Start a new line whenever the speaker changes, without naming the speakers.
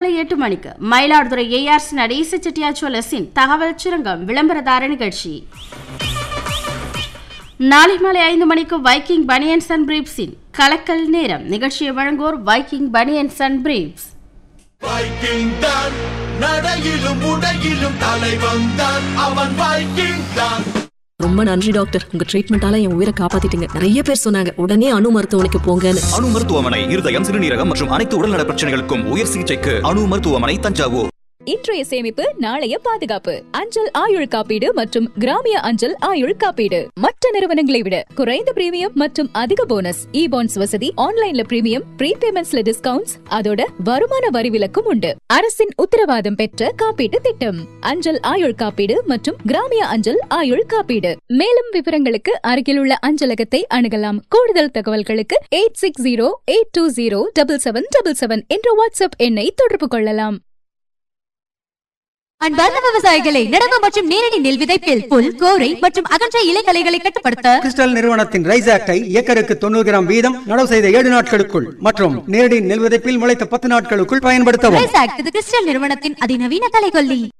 காலை எட்டு மணிக்கு மயிலாடுதுறை ஏஆர்சி நடேச செட்டியா ஜுவல்லர்ஸின் தகவல் சுரங்கம் விளம்பரதார நிகழ்ச்சி நாளை மாலை ஐந்து மணிக்கு வைக்கிங் பனியன்ஸ் அண்ட் பிரீப்ஸின் கலக்கல் நேரம் நிகழ்ச்சியை வழங்குவோர் Viking banians and briefs
Viking தான் நடையிலும் உடையிலும் தலைவன் தான் அவன் வைக்கிங் தான்
ரொம்ப நன்றி டாக்டர் உங்க ட்ரீட்மெண்டால என் உயிரை காப்பாத்திட்டீங்க நிறைய பேர் சொன்னாங்க உடனே அணு மருத்துவமனைக்கு போங்கன்னு
அணு மருத்துவமனை இருதயம் சிறுநீரகம் மற்றும் அனைத்து உடல்நல பிரச்சனைகளுக்கும் உயர் சிகிச்சைக்கு அணு மருத்துவமனை தஞ்சாவூர்
இன்றைய சேமிப்பு நாளைய பாதுகாப்பு அஞ்சல் ஆயுள் காப்பீடு மற்றும் கிராமிய அஞ்சல் ஆயுள் காப்பீடு மற்ற நிறுவனங்களை விட குறைந்த பிரீமியம் மற்றும் அதிக போனஸ் இ பாண்ட்ஸ் வசதி ஆன்லைன்ல பிரீமியம் ப்ரீபேமெண்ட்ஸ்ல டிஸ்கவுண்ட்ஸ் அதோட வருமான வரி விலக்கும் உண்டு அரசின் உத்தரவாதம் பெற்ற காப்பீட்டு திட்டம் அஞ்சல் ஆயுள் காப்பீடு மற்றும் கிராமிய அஞ்சல் ஆயுள் காப்பீடு மேலும் விவரங்களுக்கு அருகிலுள்ள அஞ்சலகத்தை அணுகலாம் கூடுதல் தகவல்களுக்கு eight six zero eight two zero double seven double seven என்ற வாட்ஸ்அப் எண்ணை தொடர்பு கொள்ளலாம்
அன்பார்ந்த விவசாயிகளை நடவு மற்றும் நேரடி நெல் விதைப்பில் புல் கோரை மற்றும் அகன்ற இலைகளைகளை கட்டுப்படுத்த
கிறிஸ்டல் நிறுவனத்தின் ரைஸ் ஆக்டை ஏக்கருக்கு தொண்ணூறு கிராம் வீதம் நடவு செய்த ஏழு நாட்களுக்குள் மற்றும் நேரடி நெல் விதைப்பில் முளைத்த பத்து நாட்களுக்குள் பயன்படுத்தவும்
ரைஸ் ஆக்ட் இது கிறிஸ்டல் நிறுவனத்தின் அதிநவீன கலைகொல்லி